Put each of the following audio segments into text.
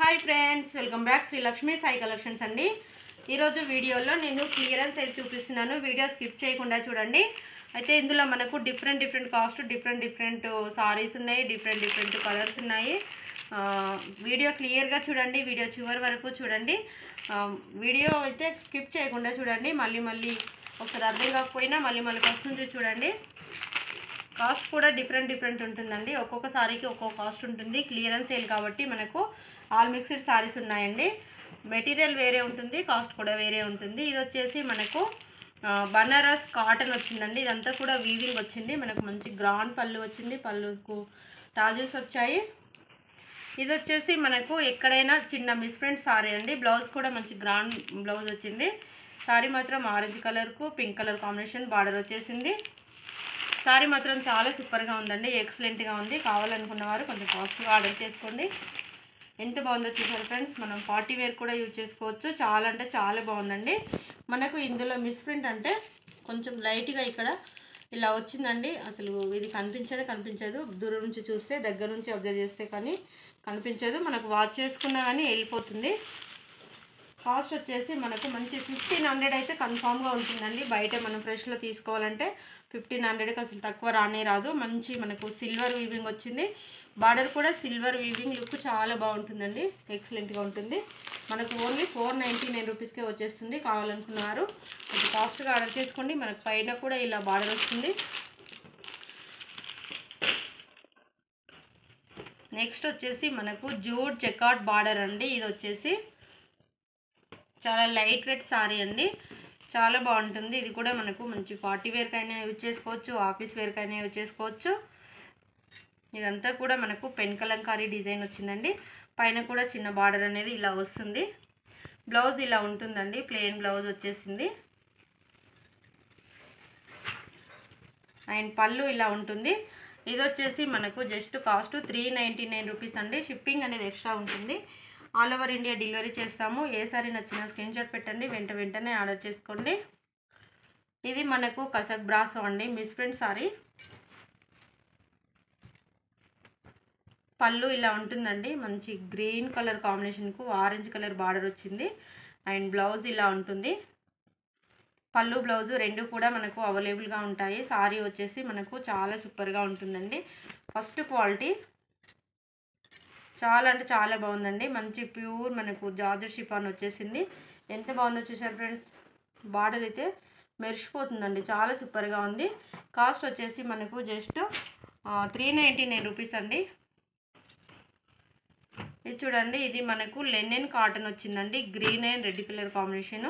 hi friends welcome back Shri Lakshmi Sai collections అండి ఈరోజు వీడియోలో నేను క్లియరెన్స్ అయితే చూపిస్తున్నాను వీడియో స్కిప్ చేయకుండా చూడండి అయితే ఇందులో మనకు different different cost different different saris ఉన్నాయి డిఫరెంట్ డిఫరెంట్ కలర్స్ ఉన్నాయి ఆ, వీడియో క్లియర్గా చూడండి వీడియో చివరి వరకు చూడండి ఆ, వీడియో అయితే స్కిప్ చేయకుండా చూడండి మళ్ళీ మళ్ళీ ఒకసారి అర్థం కాకపోయినా మళ్ళీ మళ్ళీ ఫస్ట్ నుంచి చూడండి కాస్ట్ కూడా డిఫరెంట్ డిఫరెంట్ ఉంటుందండి ఒక్కొక్క సారీకి ఒక్కొక్క కాస్ట్ ఉంటుంది క్లియరెన్స్ సేల్ కాబట్టి మనకు ఆల్ మిక్స్డ్ సారీస్ ఉన్నాయండి మెటీరియల్ వేరే ఉంటుంది కాస్ట్ కూడా వేరే ఉంటుంది ఇది వచ్చేసి మనకు ఆ, బనారస్ కాటన్ వచ్చిందండి ఇదంతా కూడా వీవింగ్ వచ్చింది మనకు మంచి గ్రాండ్ పళ్ళు వచ్చింది పళ్ళుకు టాజెస్ వచ్చాయి ఇది వచ్చేసి మనకు ఎక్కడైనా చిన్న మిస్ప్రింట్ సారీ అండి బ్లౌజ్ కూడా మంచి గ్రాండ్ బ్లౌజ్ వచ్చింది సారీ మాత్రం ఆరెంజ్ కలర్కు పింక్ కలర్ కాంబినేషన్ బార్డర్ వచ్చేసింది సారీ మాత్రం చాలా సూపర్గా ఉందండి ఎక్సలెంట్గా ఉంది కావాలనుకున్న వారు కొంచెం కాస్ట్గా ఆర్డర్ చేసుకోండి ఎంత బాగుందో చూసారు ఫ్రెండ్స్ మనం పార్టీ వేర్ కూడా యూజ్ చేసుకోవచ్చు చాలా అంటే చాలా బాగుందండి మనకు ఇందులో మిస్ప్రింట్ అంటే కొంచెం లైట్గా ఇక్కడ ఇలా వచ్చిందండి అసలు ఇది కనిపించనే కనిపించదు దూరం నుంచి చూస్తే దగ్గర నుంచి అబ్జర్వ్ చేస్తే కానీ కనిపించదు మనకు వాచ్ చేసుకున్నా కానీ వెళ్ళిపోతుంది కాస్ట్ వచ్చేసి మనకు మంచి ఫిఫ్టీన్ హండ్రెడ్ అయితే కన్ఫామ్గా ఉంటుందండి బయట మనం ఫ్రెష్లో తీసుకోవాలంటే ఫిఫ్టీన్ హండ్రెడ్కి అసలు తక్కువ రానే రాదు మంచి మనకు సిల్వర్ వీవింగ్ వచ్చింది బార్డర్ కూడా సిల్వర్ వీవింగ్ లుక్ చాలా బాగుంటుందండి ఎక్సలెంట్గా ఉంటుంది మనకు ఓన్లీ ఫోర్ నైంటీ నైన్ రూపీస్కే వచ్చేస్తుంది కావాలనుకున్నారు అది కాస్ట్గా ఆర్డర్ చేసుకోండి మనకు పైన కూడా ఇలా బార్డర్ వస్తుంది నెక్స్ట్ వచ్చేసి మనకు జూడ్ చెకాట్ బార్డర్ అండి ఇది వచ్చేసి చాలా లైట్ వెయిట్ సారీ అండి చాలా బాగుంటుంది ఇది కూడా మనకు మంచి పార్టీ వేర్కైనా యూజ్ చేసుకోవచ్చు ఆఫీస్ వేర్కైనా యూజ్ చేసుకోవచ్చు ఇదంతా కూడా మనకు పెన్ కలంకారీ డిజైన్ వచ్చిందండి పైన కూడా చిన్న బార్డర్ అనేది ఇలా వస్తుంది బ్లౌజ్ ఇలా ఉంటుందండి ప్లెయిన్ బ్లౌజ్ వచ్చేసింది అండ్ పళ్ళు ఇలా ఉంటుంది ఇది వచ్చేసి మనకు just cost three ninety nine rupees అండి షిప్పింగ్ అనేది ఎక్స్ట్రా ఉంటుంది ఆల్ ఓవర్ ఇండియా డెలివరీ చేస్తాము ఏ సారీ నచ్చిన స్క్రీన్ షాట్ పెట్టండి వెంట వెంటనే ఆర్డర్ చేసుకోండి ఇది మనకు కసక్ బ్రాసో అండి మిస్ప్రింట్ సారీ పళ్ళు ఇలా ఉంటుందండి మంచి గ్రీన్ కలర్ కాంబినేషన్కు ఆరెంజ్ కలర్ బార్డర్ వచ్చింది అండ్ బ్లౌజ్ ఇలా ఉంటుంది పళ్ళు బ్లౌజు రెండు కూడా మనకు అవైలబుల్గా ఉంటాయి సారీ వచ్చేసి మనకు చాలా సూపర్గా ఉంటుందండి ఫస్ట్ క్వాలిటీ చాలా అంటే చాలా బాగుందండి మంచి ప్యూర్ మనకు జార్జర్ షిఫాన్ వచ్చేసింది ఎంత బాగుందో చూసారు ఫ్రెండ్స్ బార్డర్ అయితే మెరిసిపోతుందండి చాలా సూపర్గా ఉంది కాస్ట్ వచ్చేసి మనకు just three ninety nine rupees అండి ఇది చూడండి ఇది మనకు లెనిన్ కాటన్ వచ్చిందండి green and red colour combination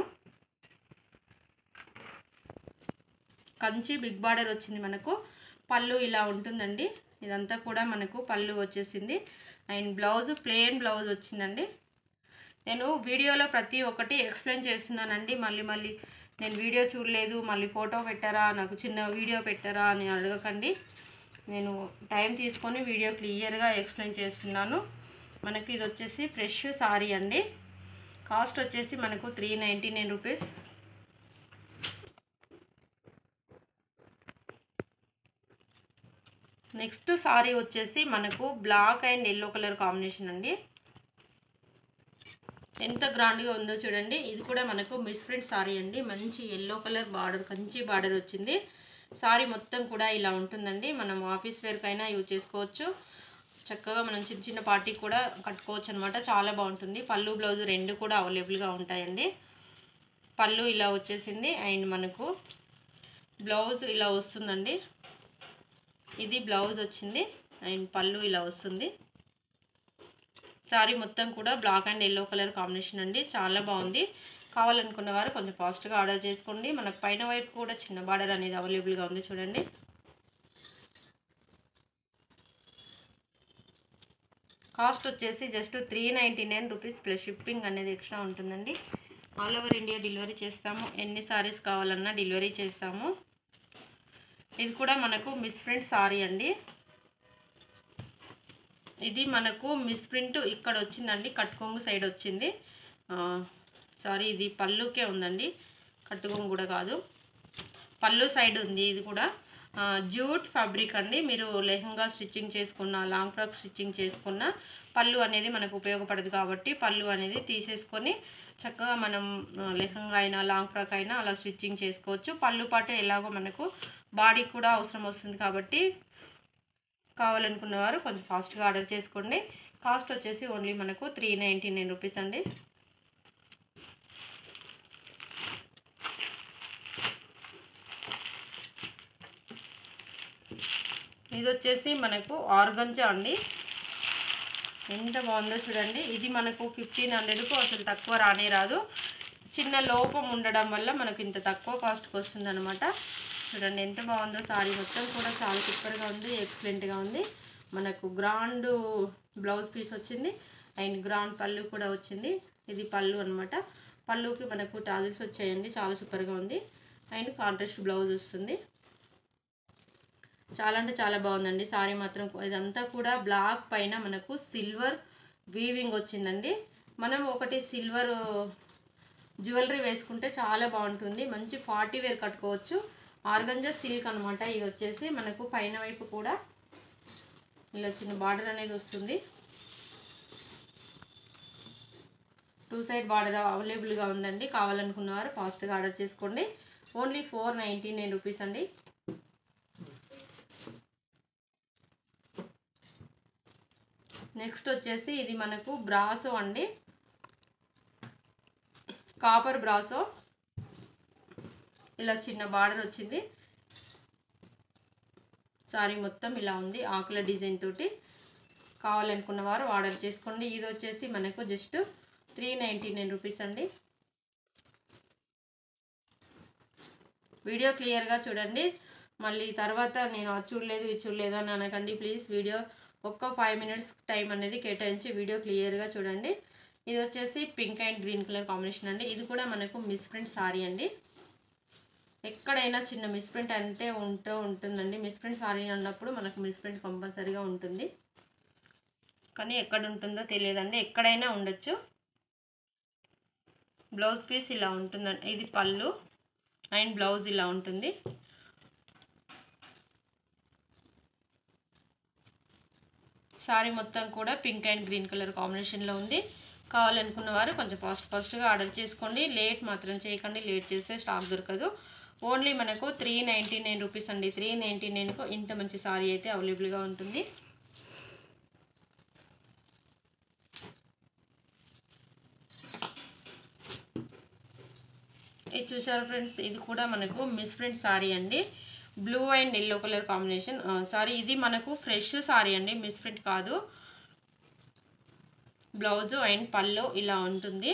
Kanchi big border వచ్చింది మనకు పళ్ళు ఇలా ఉంటుందండి ఇదంతా కూడా మనకు పళ్ళు వచ్చేసింది అండ్ బ్లౌజ్ ప్లెయిన్ బ్లౌజ్ వచ్చిందండి నేను వీడియోలో ప్రతి ఒక్కటి ఎక్స్ప్లెయిన్ చేస్తున్నానండి మళ్ళీ మళ్ళీ నేను వీడియో చూడలేదు మళ్ళీ ఫోటో పెట్టారా నాకు చిన్న వీడియో పెట్టారా అని అడగకండి నేను టైం తీసుకొని వీడియో క్లియర్గా ఎక్స్ప్లెయిన్ చేస్తున్నాను మనకి ఇది వచ్చేసి ఫ్రెష్ సారీ అండి కాస్ట్ వచ్చేసి మనకు three ninety nine rupees next sari వచ్చేసి మనకు black and yellow colour combination అండి ఎంత గ్రాండ్గా ఉందో చూడండి ఇది కూడా మనకు మిస్ప్రింట్ సారీ అండి మంచి yellow colour border Kanchi border వచ్చింది సారీ మొత్తం కూడా ఇలా ఉంటుందండి మనం ఆఫీస్ వేర్కైనా యూజ్ చేసుకోవచ్చు చక్కగా మనం చిన్న చిన్న పార్టీ కూడా కట్టుకోవచ్చు అనమాట చాలా బాగుంటుంది పళ్ళు బ్లౌజ్ రెండు కూడా అవైలబుల్గా ఉంటాయండి పళ్ళు ఇలా వచ్చేసింది అండ్ మనకు బ్లౌజ్ ఇలా వస్తుందండి ఇది బ్లౌజ్ వచ్చింది అండ్ పళ్ళు ఇలా వస్తుంది సారీ మొత్తం కూడా black and yellow colour combination అండి చాలా బాగుంది కావాలనుకున్న వారు కొంచెం ఫాస్ట్గా ఆర్డర్ చేసుకోండి మనకు పైన వైపు కూడా చిన్న బార్డర్ అనేది అవైలబుల్గా ఉంది చూడండి కాస్ట్ వచ్చేసి just three ninety nine rupees plus shipping అనేది ఎక్స్ట్రా ఉంటుందండి ఆల్ ఓవర్ ఇండియా డెలివరీ చేస్తాము ఎన్ని సారీస్ కావాలన్నా డెలివరీ చేస్తాము ఇది కూడా మనకు మిస్ప్రింట్ సారీ అండి ఇది మనకు మిస్ప్రింట్ ఇక్కడ వచ్చిందండి కట్టుకొంగు సైడ్ వచ్చింది సారీ ఇది పళ్ళుకే ఉందండి కట్టుకొంగు కూడా కాదు పళ్ళు సైడ్ ఉంది ఇది కూడా జూట్ ఫ్యాబ్రిక్ అండి మీరు లెహంగా స్టిచ్చింగ్ చేసుకున్న లాంగ్ ఫ్రాక్ స్టిచ్చింగ్ చేసుకున్న పళ్ళు అనేది మనకు ఉపయోగపడదు కాబట్టి పళ్ళు అనేది తీసేసుకొని చక్కగా మనం ఆ, లెహంగా అయినా లాంగ్ ఫ్రాక్ అయినా అలా స్టిచ్చింగ్ చేసుకోవచ్చు పళ్ళు పాటు ఎలాగో మనకు బాడీకి కూడా అవసరం వస్తుంది కాబట్టి కావాలనుకున్న వారు కొంచెం ఫాస్ట్గా ఆర్డర్ చేసుకోండి కాస్ట్ వచ్చేసి ఓన్లీ మనకు త్రీ నైంటీ నైన్ రూపీస్ అండి ఇది వచ్చేసి మనకు ఆర్గంజా అండి ఎంత బాగుందో చూడండి ఇది మనకు ఫిఫ్టీన్ హండ్రెడ్కు అసలు తక్కువ రానే రాదు చిన్న లోపం ఉండడం వల్ల మనకు ఇంత తక్కువ కాస్ట్కి వస్తుంది అనమాట చూడండి ఎంత బాగుందో సారీ మొత్తం కూడా చాలా సూపర్గా ఉంది ఎక్సలెంట్గా ఉంది మనకు గ్రాండ్ బ్లౌజ్ పీస్ వచ్చింది అండ్ గ్రాండ్ పళ్ళు కూడా వచ్చింది ఇది పళ్ళు అనమాట పళ్ళుకి మనకు టాజిల్స్ వచ్చాయండి చాలా సూపర్గా ఉంది అండ్ కాంట్రాస్ట్ బ్లౌజ్ వస్తుంది చాలా అంటే చాలా బాగుందండి సారీ మాత్రం ఇదంతా కూడా బ్లాక్ పైన మనకు సిల్వర్ వీవింగ్ వచ్చిందండి మనం ఒకటి సిల్వర్ జ్యువెలరీ వేసుకుంటే చాలా బాగుంటుంది మంచి ఫార్టీ వేర్ కట్టుకోవచ్చు ఆర్గంజా సిల్క్ అనమాట ఇది వచ్చేసి మనకు పైన వైపు కూడా ఇలా చిన్న బార్డర్ అనేది వస్తుంది టూ సైడ్ బార్డర్ అవైలబుల్గా ఉందండి కావాలనుకున్నవారు ఫాస్ట్గా ఆర్డర్ చేసుకోండి only four ninety nine rupees అండి నెక్స్ట్ వచ్చేసి ఇది మనకు బ్రాసో అండి కాపర్ బ్రాసో ఇలా చిన్న బార్డర్ వచ్చింది సారీ మొత్తం ఇలా ఉంది ఆకుల డిజైన్ తోటి కావాలనుకున్న వారు ఆర్డర్ చేసుకోండి ఇది వచ్చేసి మనకు just three ninety nine rupees అండి వీడియో క్లియర్గా చూడండి మళ్ళీ తర్వాత నేను అది చూడలేదు ఇది చూడలేదు అని అనకండి ప్లీజ్ వీడియో ఒక్క ఫైవ్ మినిట్స్ టైం అనేది కేటాయించి వీడియో క్లియర్గా చూడండి ఇది వచ్చేసి pink and green colour combination అండి ఇది కూడా మనకు మిస్ ప్రింట్ సారీ అండి ఎక్కడైనా చిన్న మిస్ ప్రింట్ అంటే ఉంటూ ఉంటుందండి మిస్ ప్రింట్ సారీ అన్నప్పుడు మనకు మిస్ ప్రింట్ కంపల్సరీగా ఉంటుంది కానీ ఎక్కడ ఉంటుందో తెలియదండి ఎక్కడైనా ఉండొచ్చు బ్లౌజ్ పీస్ ఇలా ఉంటుందండి ఇది పళ్ళు అండ్ బ్లౌజ్ ఇలా ఉంటుంది సారీ మొత్తం కూడా పింక్ అండ్ గ్రీన్ కలర్ కాంబినేషన్లో ఉంది కావాలనుకున్న వారు కొంచెం ఫాస్ట్ ఫాస్ట్గా ఆర్డర్ చేసుకోండి లేట్ మాత్రం చేయకండి లేట్ చేస్తే స్టాక్ దొరకదు ఓన్లీ మనకు త్రీ నైంటీ నైన్ రూపీస్ అండి త్రీ నైంటీ నైన్కు ఇంత మంచి సారీ అయితే అవైలబుల్గా ఉంటుంది ఇది చూసారు ఫ్రెండ్స్ ఇది కూడా మనకు మిస్ ప్రింట్ సారీ అండి blue and yellow colour combination sari ఇది మనకు ఫ్రెష్ సారీ అండి మిస్ ప్రింట్ కాదు బ్లౌజ్ అండ్ పళ్ళు ఇలా ఉంటుంది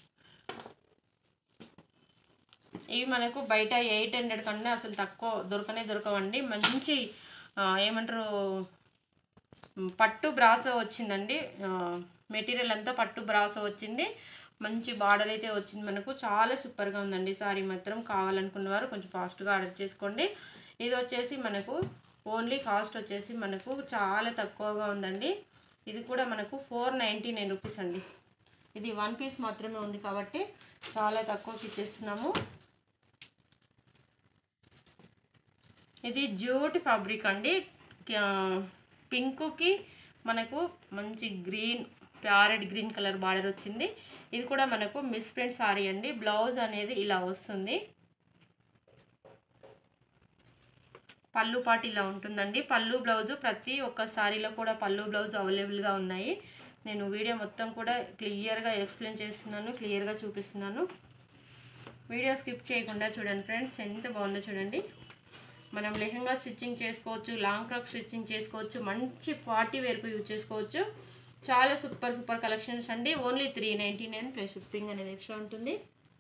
ఇవి మనకు బయట ఎయిట్ హండ్రెడ్ కన్నా అసలు తక్కువ దొరకనే దొరకవండి మంచి ఆ, ఏమంటారు మ్, పట్టు బ్రాసో వచ్చిందండి మెటీరియల్ అంతా పట్టు బ్రాసో వచ్చింది మంచి బార్డర్ అయితే వచ్చింది మనకు చాలా సూపర్గా ఉందండి సారీ మాత్రం కావాలనుకున్న వారు కొంచెం ఫాస్ట్గా ఆర్డర్ చేసుకోండి ఇది వచ్చేసి మనకు ఓన్లీ కాస్ట్ వచ్చేసి మనకు చాలా తక్కువగా ఉందండి ఇది కూడా మనకు ఫోర్ నైంటీ నైన్ రూపీస్ అండి ఇది వన్ పీస్ మాత్రమే ఉంది కాబట్టి చాలా తక్కువకి ఇచ్చేస్తున్నాము ఇది జ్యూట్ ఫ్యాబ్రిక్ అండి పింక్కి మనకు మంచి green parrot green colour border వచ్చింది ఇది కూడా మనకు మిస్ ప్రింట్ సారీ అండి బ్లౌజ్ అనేది ఇలా వస్తుంది పళ్ళు పాటు ఇలా ఉంటుందండి పళ్ళు బ్లౌజు ప్రతి ఒక్క సారీలో కూడా పళ్ళు బ్లౌజ్ అవైలబుల్గా ఉన్నాయి నేను వీడియో మొత్తం కూడా క్లియర్గా ఎక్స్ప్లెయిన్ చేస్తున్నాను క్లియర్గా చూపిస్తున్నాను వీడియో స్కిప్ చేయకుండా చూడండి ఫ్రెండ్స్ ఎంత బాగుందో చూడండి మనం లెహంగా స్టిచ్చింగ్ చేసుకోవచ్చు లాంగ్ ఫ్రాక్ స్టిచ్చింగ్ చేసుకోవచ్చు మంచి పార్టీ వేర్కు యూజ్ చేసుకోవచ్చు చాలా సూపర్ సూపర్ కలెక్షన్స్ అండి only three ninety nine plus shipping అనేది ఎక్స్ట్రా ఉంటుంది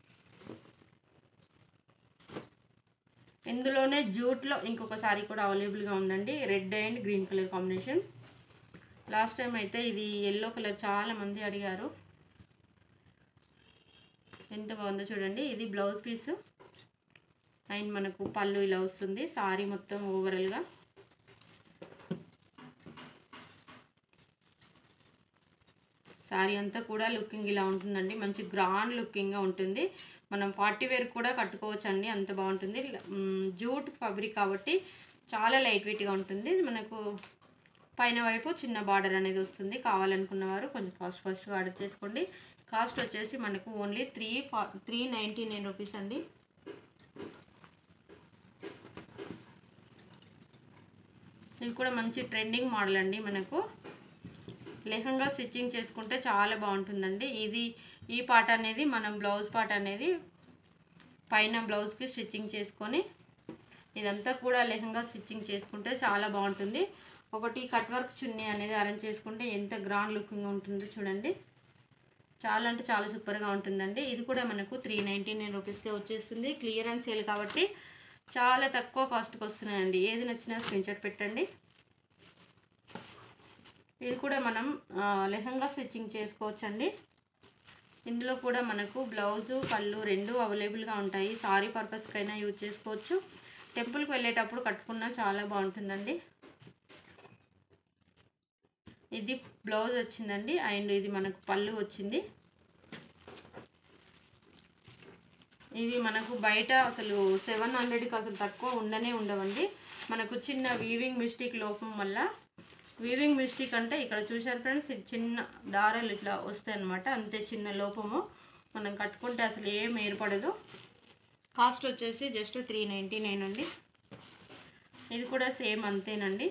ఇందులోనే జూట్లో ఇంకొక సారీ కూడా అవైలబుల్గా ఉందండి red and green colour combination last time అయితే ఇది ఎల్లో కలర్ చాలా మంది అడిగారు ఎంత బాగుందో చూడండి ఇది బ్లౌజ్ పీస్ అండ్ మనకు పళ్ళు ఇలా వస్తుంది సారీ మొత్తం ఓవరాల్గా సారీ అంతా కూడా లుకింగ్ ఇలా ఉంటుందండి మంచి గ్రాండ్ లుకింగ్గా ఉంటుంది మనం పార్టీ వేర్ కూడా కట్టుకోవచ్చు అండి అంత బాగుంటుంది మ్, జూట్ ఫ్యాబ్రిక్ కాబట్టి చాలా లైట్ వెయిట్గా ఉంటుంది ఇది మనకు పైన వైపు చిన్న బార్డర్ అనేది వస్తుంది కావాలనుకున్న వారు కొంచెం ఫాస్ట్ ఫాస్ట్గా ఆర్డర్ చేసుకోండి కాస్ట్ వచ్చేసి మనకు ఓన్లీ త్రీ ఫా త్రీ నైంటీ నైన్ రూపీస్ అండి ఇది కూడా మంచి ట్రెండింగ్ మోడల్ అండి మనకు లెహంగా స్టిచ్చింగ్ చేసుకుంటే చాలా బాగుంటుందండి ఇది ఈ పార్ట్ అనేది మనం బ్లౌజ్ పార్ట్ అనేది పైన బ్లౌజ్కి స్టిచ్చింగ్ చేసుకొని ఇదంతా కూడా లెహంగా స్టిచ్చింగ్ చేసుకుంటే చాలా బాగుంటుంది ఒకటి కట్ వర్క్ చున్నీ అనేది అరేంజ్ చేసుకుంటే ఎంత గ్రాండ్ లుకింగ్ ఉంటుందో చూడండి చాలా అంటే చాలా సూపర్గా ఉంటుందండి ఇది కూడా మనకు త్రీ నైంటీ నైన్ రూపీస్కే వచ్చేస్తుంది క్లియరెన్స్ సేల్ కాబట్టి చాలా తక్కువ కాస్ట్కి వస్తున్నాయండి ఏది నచ్చినా స్క్రీన్ షాట్ పెట్టండి ఇది కూడా మనం ఆ, లెహంగా స్టిచ్చింగ్ చేసుకోవచ్చండి ఇందులో కూడా మనకు బ్లౌజు పళ్ళు రెండు అవైలబుల్గా ఉంటాయి సారీ పర్పస్కైనా యూజ్ చేసుకోవచ్చు టెంపుల్కి వెళ్ళేటప్పుడు కట్టుకున్నా చాలా బాగుంటుందండి ఇది బ్లౌజ్ వచ్చిందండి అండ్ ఇది మనకు పళ్ళు వచ్చింది ఇవి మనకు బయట అసలు సెవెన్ హండ్రెడ్కి అసలు తక్కువ ఉండనే ఉండవండి మనకు చిన్న వీవింగ్ మిస్టేక్ లోపం వల్ల వీవింగ్ మిస్టేక్ అంటే ఇక్కడ చూశారు ఫ్రెండ్స్ ఇది చిన్న దారాలు ఇట్లా వస్తాయి అనమాట అంతే చిన్న లోపము మనం కట్టుకుంటే అసలు ఏం ఏర్పడదు కాస్ట్ వచ్చేసి జస్ట్ త్రీ నైంటీ నైన్ అండి ఇది కూడా సేమ్ అంతేనండి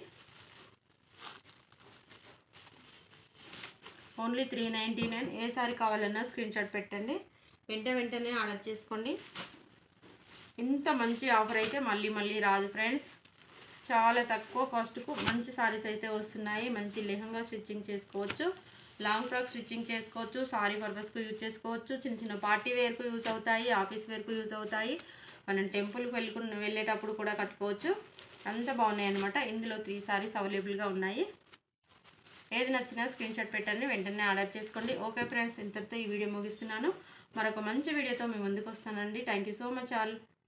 ఓన్లీ త్రీ నైంటీ నైన్ ఏ సారీ కావాలన్నా స్క్రీన్ షాట్ పెట్టండి వెంట వెంటనే ఆర్డర్ చేసుకోండి ఇంత మంచి ఆఫర్ అయితే మళ్ళీ మళ్ళీ రాదు ఫ్రెండ్స్ చాలా తక్కువ కాస్ట్కు మంచి సారీస్ అయితే వస్తున్నాయి మంచి లెహంగా స్టిచ్చింగ్ చేసుకోవచ్చు లాంగ్ ఫ్రాక్ స్టిచ్చింగ్ చేసుకోవచ్చు సారీ పర్పస్కు యూజ్ చేసుకోవచ్చు చిన్న చిన్న పార్టీ వేర్కు యూజ్ అవుతాయి ఆఫీస్ వేర్కు యూజ్ అవుతాయి మనం టెంపుల్కి వెళ్ళుకున్న వెళ్ళేటప్పుడు కూడా కట్టుకోవచ్చు అంత బాగున్నాయి అనమాట ఇందులో త్రీ సారీస్ అవైలబుల్గా ఉన్నాయి ఏది నచ్చినా స్క్రీన్ షాట్ పెట్టండి వెంటనే ఆర్డర్ చేసుకోండి ఓకే ఫ్రెండ్స్ ఇంతటితో ఈ వీడియో ముగిస్తున్నాను మరొక మంచి వీడియోతో మీ ముందుకు వస్తానండి thank you so much all